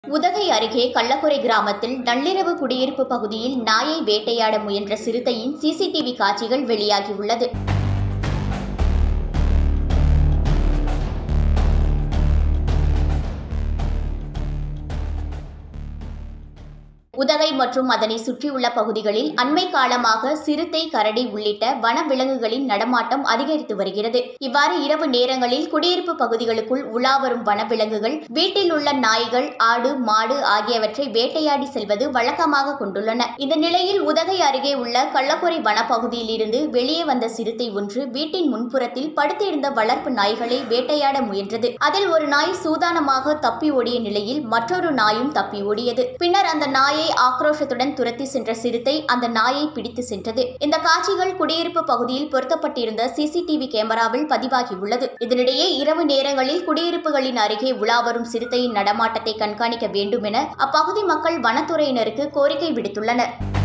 உதகை அருகே கள்ளக்குறை கிராமத்தில் நள்ளிரவு குடியிருப்பு பகுதியில் நாயை வேட்டையாட முயன்ற சிறுத்தையின் சிசிடிவி காட்சிகள் வெளியாகியுள்ளது உதகை மற்றும் அதனை சுற்றியுள்ள பகுதிகளில் அண்மை காலமாக சிறுத்தை கரடி உள்ளிட்ட வனவிலங்குகளின் நடமாட்டம் அதிகரித்து வருகிறது இவ்வாறு இரவு நேரங்களில் குடியிருப்பு பகுதிகளுக்குள் உலாவரும் வனவிலங்குகள் வீட்டில் உள்ள நாய்கள் ஆடு மாடு ஆகியவற்றை வேட்டையாடி செல்வது வழக்கமாக கொண்டுள்ளன இந்த நிலையில் உதகை அருகே உள்ள கள்ளக்குறை வனப்பகுதியில் இருந்து வெளியே வந்த சிறுத்தை ஒன்று வீட்டின் முன்புறத்தில் படுத்திருந்த வளர்ப்பு நாய்களை வேட்டையாட முயன்றது அதில் ஒரு நாய் சூதானமாக தப்பி ஓடிய நிலையில் மற்றொரு நாயும் தப்பி ஓடியது பின்னர் அந்த நாயை ஆக்ரோஷத்துடன் துரத்தி சென்ற சிறுத்தை அந்த நாயை பிடித்து சென்றது இந்த காட்சிகள் குடியிருப்பு பகுதியில் பொருத்தப்பட்டிருந்த சிசிடிவி கேமராவில் பதிவாகியுள்ளது இதனிடையே இரவு நேரங்களில் குடியிருப்புகளின் அருகே உலாவரும் சிறுத்தையின் நடமாட்டத்தை கண்காணிக்க வேண்டும் என அப்பகுதி மக்கள் வனத்துறையினருக்கு கோரிக்கை விடுத்துள்ளனர்